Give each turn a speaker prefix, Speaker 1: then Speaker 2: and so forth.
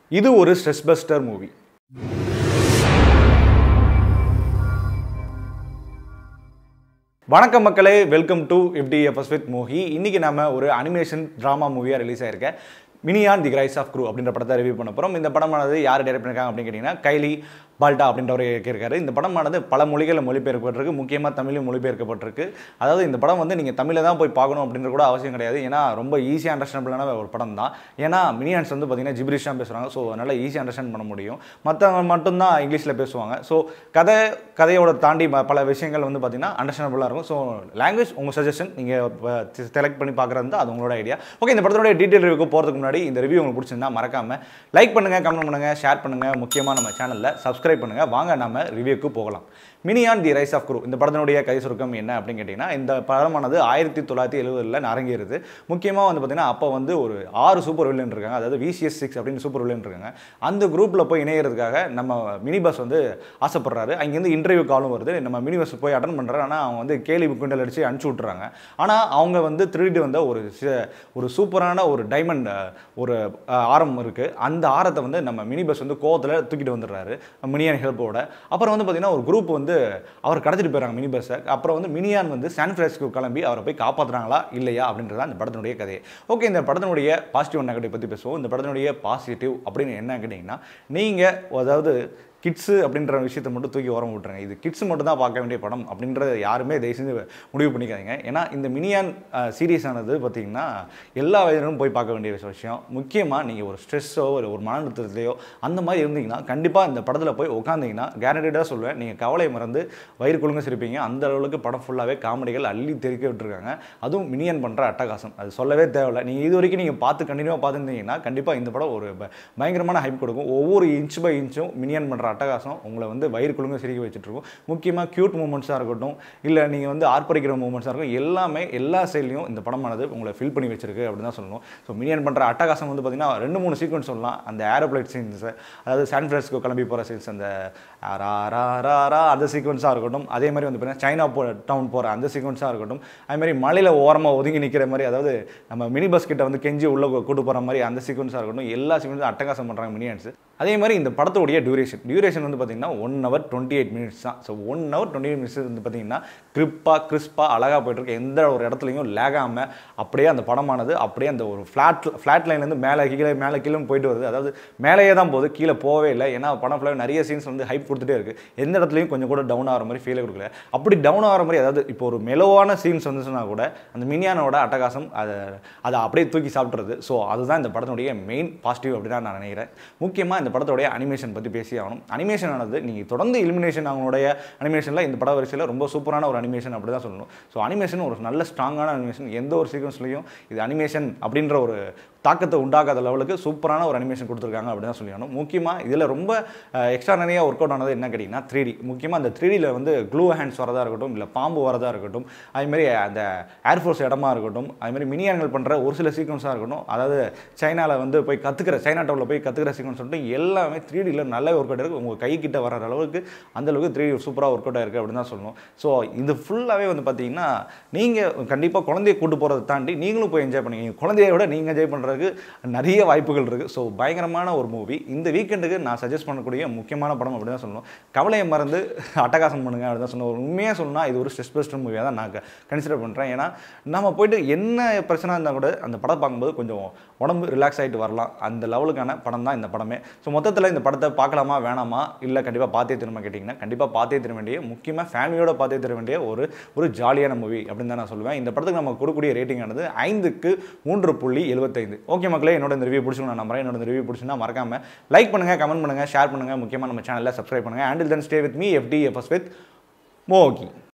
Speaker 1: இது ஒரு stress buster movie வணக்கம் மக்களே welcome to FDFS with Mohi இன்னைக்கு நம்ம ஒரு அனிமேஷன் ட்ராமா மூவியாக ரிலீஸ் ஆயிருக்க Minion the rise of Gru அப்படின்ற படத்தை ரிவ்யூ பண்ண போகிறோம் இந்த படமானது யார் டைரக்ட் பண்ணிருக்காங்க அப்படின்னு கேட்டிங்கன்னா கைலி பால்டா அப்படின்றவர் இயக்கியிருக்காரு இந்த படமானது பல மொழிகளில் மொழிபெயர்க்கப்பட்டிருக்கு முக்கியமாக தமிழில் மொழிபெயர்க்கப்பட்டிருக்கு அதாவது இந்த படம் வந்து நீங்கள் தமிழில் தான் போய் பார்க்கணும் அப்படின்ற கூட அவசியம் கிடையாது ஏன்னா ரொம்ப ஈஸியாக அண்டர்ஸ்டாண்டபிளான ஒரு படம் தான் ஏன்னா மினியான்ஸ் வந்து பார்த்தீங்கன்னா ஜிப்ரிஷ் தான் பேசுகிறாங்க ஸோ அதனால் ஈஸியாக அண்டர்ஸ்டாண்ட் பண்ண முடியும் மற்றவங்க மட்டும்தான் இங்கிலீஷில் பேசுவாங்க ஸோ கதை கதையோட தாண்டி ப- பல விஷயங்கள் வந்து பார்த்தீங்கன்னா அண்டர்ஸ்டாண்டபிளாக இருக்கும் ஸோ லாங்குவேஜ் உங்கள் சஜஷன் நீங்கள் செலக்ட் பண்ணி பார்க்குறது தான் அது உங்களோட ஐடியா ஓகே இந்த படத்தோட டீட்டெயில் ரிவ்யூக்கு போகிறதுக்கு முன்னாடி இந்த ரிவ்யூ உங்களுக்கு பிடிச்சிருந்தா மறக்காம லைக் பண்ணுங்கள் கமெண்ட் பண்ணுங்கள் ஷேர் பண்ணுங்கள் முக்கியமாக நம்ம சேனலில் சப்ஸ்கிரைப் பண்ணுங்கள் வாங்க நம்ம ரிவ்யூக்கு போகலாம் Minion the rise of Gru இந்த படத்தினுடைய கதை சுருக்கம் என்ன அப்படின்னு கேட்டிங்கன்னா இந்த படமானது ஆயிரத்தி தொள்ளாயிரத்தி எழுபதில் அரங்கேறுது முக்கியமாக வந்து பார்த்தீங்கன்னா அப்போ வந்து ஒரு ஆறு சூப்பர் வில்லன் இருக்காங்க அதாவது விசிஎஸ் சிக்ஸ் அப்படின்னு சூப்பர் வில்லன் இருக்காங்க அந்த குரூப்பில் போய் இணையறதுக்காக நம்ம மினி பஸ் வந்து ஆசைப்படுறாரு அங்கேருந்து இன்டர்வியூ காலும் வருது நம்ம மினி பஸ் போய் அட்டன் பண்ணுறாரு ஆனால் அவங்க வந்து கேலி குண்டல் அடித்து அனுப்பிச்சி விட்றாங்க ஆனால் அவங்க வந்து திருடி வந்த ஒரு சி- ஒரு சூப்பரான ஒரு டைமண்ட் ஒரு அஹ், ஆரம் இருக்குது அந்த ஆரத்தை வந்து நம்ம மினி பஸ் வந்து கோவத்தில் தூக்கிட்டு வந்துடுறாரு மினியான் ஹெல்ப்போட அப்புறம் வந்து பார்த்தீங்கன்னா ஒரு குரூப் வந்து அவர் கடத்திட்டு போயிடறாங்க மினி பஸ்ஸை அப்புறம் வந்து மினியான் வந்து சான் பிரான்சிஸ்கோ கிளம்பி அவரை போய் காப்பாற்றுறாங்களா இல்லையா அப்படின்றது தான் இந்த படத்தினுடைய கதை ஓகே இந்த படத்தினுடைய பாசிட்டிவ் நெகட்டிவ் பற்றி பேசுவோம் இந்த படத்தினுடைய பாசிட்டிவ் அப்படின்னு என்ன கேட்டிங்கன்னா நீங்கள் அதாவது கிட்ஸு அப்படின்ற விஷயத்தை மட்டும் தூக்கி ஓரம் விட்டுருங்க இது கிட்ஸ் மட்டும் தான் பார்க்க வேண்டிய படம் அப்படின்றத யாருமே தயவு செஞ்சு முடிவு பண்ணிக்காதீங்க ஏன்னா இந்த மினியான் சீரியஸ் ஆனது பார்த்தீங்கன்னா எல்லா வயதிலும் போய் பார்க்க வேண்டிய விஷயம் முக்கியமாக நீங்கள் ஒரு ஸ்ட்ரெஸ்ஸோ ஒரு ஒரு மன அழுத்தத்திலையோ அந்த மாதிரி இருந்தீங்கன்னா கண்டிப்பாக இந்த படத்தில் போய் உட்காந்தீங்கன்னா கேரண்டடாக சொல்லுவேன் நீங்கள் கவலை மறந்து வயிறு குழுங்க சிரிப்பீங்க அந்த அளவுக்கு படம் ஃபுல்லாகவே காமெடிகள் அள்ளி தெறிக்க விட்டுருக்காங்க அதுவும் மினியன் பண்ணுற அட்டகாசம் அது சொல்லவே தேவையில்லை நீங்கள் இது வரைக்கும் நீங்கள் பார்த்து கண்டினியூவாக பார்த்துருந்தீங்கன்னா கண்டிப்பாக இந்த படம் ஒரு ப- பயங்கரமான ஹைப் கொடுக்கும் ஒவ்வொரு இன்ச் பை இன்ச்சும் மினியன் பண்ணுற அட்டகாசம் உங்களை வந்து வயிறு குழுங்க சிரிக்க வச்சுட்டு இருக்கும் முக்கியமாக க்யூட் மூமெண்ட்ஸாக இருக்கட்டும் இல்லை நீங்கள் வந்து ஆர்ப்பரிக்கிற மூமெண்ட்ஸாக இருக்கும் எல்லாமே எல்லா சைட்லையும் இந்த படமானது உங்களை ஃபில் பண்ணி வச்சிருக்கு அப்படின்னு தான் சொல்லணும் ஸோ மினியன் பண்ணுற அட்டகாசம் வந்து பார்த்தீங்கன்னா ரெண்டு மூணு சீக்வன்ஸ் சொல்லலாம் அந்த ஏரோப்ளைட் சீன்ஸ் அதாவது சான் பிரான்சிஸ்கோ கிளம்பி போகிற சீன்ஸ் அந்த ரா ரா ரா ரா அந்த சீக்வன்ஸாக இருக்கட்டும் அதே மாதிரி வந்து பார்த்தீங்கன்னா சைனா போ டவுன் போகிற அந்த சீக்வன்ஸாக இருக்கட்டும் அதே மாதிரி மலையில் ஓரமாக ஒதுங்கி நிற்கிற மாதிரி அதாவது நம்ம மினி பஸ் கிட்ட வந்து கெஞ்சி உள்ள கூட்டு போகிற மாதிரி அந்த சீக்வன்ஸாக இருக்கட்டும் எல்லா சீக்வன்ஸும் அட்டகாசம் பண்ணுறாங்க மினியன்ஸ் அதே மாதிரி இந்த படத்தோடைய டியூரேஷன் டியூரேஷன் வந்து பார்த்தீங்கன்னா one hour twenty eight minutes தான் so one hour twenty eight minutes வந்து பார்த்தீங்கன்னா கிரிப்பாக கிறிஸ்பாக அழகாக போயிட்டுருக்கு எந்த ஒரு இடத்துலையும் லேக் ஆகாமல் அப்படியே அந்த படமானது அப்படியே அந்த ஒரு ஃப்ளாட் ஃப்ளாட் லைன்லேருந்து மேலே கீழே மேலே கீழே போயிட்டு வருது அதாவது மேலேயே தான் போகுது கீழே போகவே இல்லை ஏன்னா படம் ஃபுல்லாக நிறைய சீன்ஸ் வந்து ஹைப் கொடுத்துட்டே இருக்குது எந்த இடத்துலையும் கொஞ்சம் கூட டவுன் ஆகிற மாதிரி ஃபீலே கொடுக்கல அப்படி டவுன் ஆகிற மாதிரி அதாவது இப்போ ஒரு மெலோவான சீன்ஸ் வந்துச்சுன்னா கூட அந்த மினியானோட அட்டகாசம் அதை அதை அப்படியே தூக்கி சாப்பிட்றது ஸோ அதுதான் இந்த படத்தினுடைய மெயின் பாசிட்டிவ் அப்படின்னு நான் நினைக்கிறேன் முக்கியமாக இந்த படத்தோடைய அனிமேஷன் பற்றி பேசி ஆகணும் அனிமேஷன் ஆனது நீங்கள் தொடர்ந்து இலிமினேஷன் அவங்களுடைய அனிமேஷனில் இந்த பட வரிசையில் ரொம்ப சூப்பரான ஒரு அனிமேஷன் அப்படி தான் சொல்லணும் ஸோ அனிமேஷன் ஒரு நல்ல ஸ்ட்ராங்கான அனிமேஷன் எந்த ஒரு சீக்வன்ஸ்லையும் இது அனிமேஷன் அப்படின்ற ஒரு தாக்கத்தை உண்டாக்காத லெவலுக்கு சூப்பரான ஒரு அனிமேஷன் கொடுத்துருக்காங்க அப்படின்னு தான் சொல்லணும் முக்கியமாக இதில் ரொம்ப எக்ஸ்ட்ரா நிறைய ஒர்க் அவுட் ஆனது என்ன கேட்டிங்கன்னா த்ரீ டி முக்கியமாக அந்த த்ரீ டியில் வந்து க்ளூ ஹேண்ட்ஸ் வரதா இருக்கட்டும் இல்லை பாம்பு வரதா இருக்கட்டும் அதுமாரி அந்த ஏர்ஃபோர்ஸ் இடமா இருக்கட்டும் அதுமாரி மினியான்கள் பண்ணுற ஒரு சில சீக்வன்ஸாக இருக்கட்டும் அதாவது சைனாவில் வந்து போய் கற்றுக்கிற சைனா டவுனில் போய் கற்றுக்கிற சீக்வன்ஸ் சொல்லிட்டு எல்லாமே த்ரீ டியில் நல்ல ஒர்க் அவுட் இருக்குது உங்கள் கை கிட்ட வர அளவுக்கு அந்த அளவுக்கு த்ரீ சூப்பராக ஒர்க் அவுட் ஆயிருக்கு அப்படின்னு தான் சொல்லணும் ஸோ இது ஃபுல்லாகவே வந்து பார்த்தீங்கன்னா நீங்கள் கண்டிப்பாக குழந்தைய கூட்டு போகிறத தாண்டி நீங்களும் போய் என்ஜாய் பண்ணுவீங்க குழந்தைய விட நீங்கள் என்ஜாய் பண்ணுறதுக்கு நிறைய வாய்ப்புகள் இருக்குது ஸோ பயங்கரமான ஒரு மூவி இந்த வீக்கெண்டுக்கு நான் சஜஸ்ட் பண்ணக்கூடிய முக்கியமான படம் அப்படி தான் சொல்லணும் கவலையை மறந்து அட்டகாசம் பண்ணுங்க அப்படி தான் சொல்லணும் உண்மையாக சொன்னா இது ஒரு ஸ்ட்ரெஸ் பெஸ்ட் மூவியாக தான் நான் கன்சிடர் பண்ணுறேன் ஏன்னா நம்ம போயிட்டு என்ன பிரச்சனை இருந்தால் கூட அந்த படம் பார்க்கும்போது கொஞ்சம் உடம்பு ரிலாக்ஸ் ஆகிட்டு வரலாம் அந்த லெவலுக்கான படம் தான் இந்த படமே ஸோ மொத்தத்தில் இந்த படத்தை பார்க்கலாமா வேணாமா இல்லை கண்டிப்பாக பார்த்தே திரும்ப கேட்டிங்கன்னா கண்டிப்பாக பார்த்தே தர வேண்டிய முக்கியமாக ஃபேமிலியோட பார்த்தே தர வேண்டிய ஒரு ஒரு ஜாலியான மூவி அப்படின்னு தான் நான் சொல்லுவேன் இந்த படத்துக்கு நம்ம கொடுக்கக்கூடிய ரேட்டிங் ஆனது ஐந்துக்கு மூன்று புள்ளி எழுபத்தைந்து ஓகே மக்களே என்னோட இந்த ரிவ்யூ பிடிச்சிருக்கும் நான் நம்புறேன் என்னோட இந்த ரிவ்யூ பிடிச்சிருந்தா மறக்காம லைக் பண்ணுங்க கமெண்ட் பண்ணுங்க ஷேர் பண்ணுங்க முக்கியமாக நம்ம சேனலில் சப்ஸ்கிரைப் பண்ணுங்க until then stay with me FD FS with மோகி